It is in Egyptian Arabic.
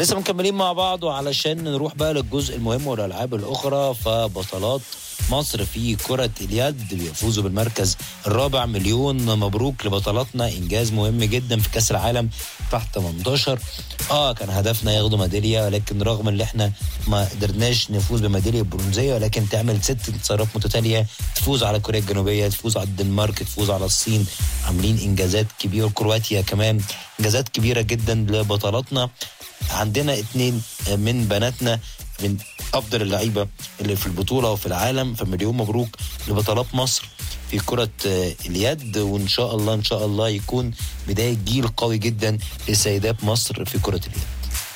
لسه مكملين مع بعض وعلشان نروح بقى للجزء المهم والالعاب الاخرى فبطلات مصر في كرة اليد بيفوزوا بالمركز الرابع مليون مبروك لبطلاتنا انجاز مهم جدا في كاس العالم تحت 18 اه كان هدفنا ياخدوا ميداليه ولكن رغم ان احنا ما قدرناش نفوز بميداليه برونزيه ولكن تعمل ست انتصارات متتاليه تفوز على كوريا الجنوبيه تفوز على الدنمارك تفوز على الصين عاملين انجازات كبيره كرواتيا كمان انجازات كبيره جدا لبطلاتنا عندنا اتنين من بناتنا من افضل اللعيبه اللي في البطوله وفي العالم فمليون مبروك لبطلات مصر في كرة اليد وإن شاء الله إن شاء الله يكون بداية جيل قوي جدا لسيدات مصر في كرة اليد